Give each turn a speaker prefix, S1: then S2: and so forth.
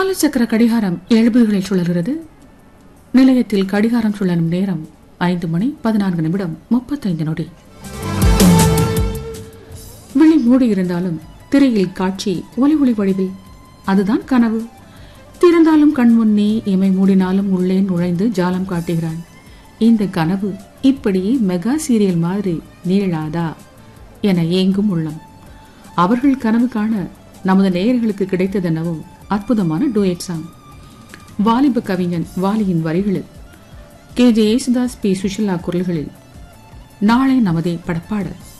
S1: காலச்சக்கர கடிகாரம் எழுபதுகளில் சுழல்கிறது நிலையத்தில் கடிகாரம் சுழலும் நேரம் ஐந்து மணி பதினான்கு நிமிடம் முப்பத்தைந்து நொடி விழி மூடியிருந்தாலும் திரையில் காட்சி ஒளி ஒளி வடிவில் அதுதான் கனவு திறந்தாலும் கண் முன்னே இமை மூடினாலும் உள்ளே நுழைந்து ஜாலம் காட்டுகிறான் இந்த கனவு இப்படி மெகா சீரியல் மாதிரி நீளாதா என ஏங்கும் உள்ளம் அவர்கள் கனவு காண நமது நேயர்களுக்கு கிடைத்ததென்னவோ அற்புதமான டூயட் சாங் வாலிப கவிஞன் வாலியின் வரிகளில் K J Yesudas P Susheela குரல்களில் நாளை நமதே படப்பாடல்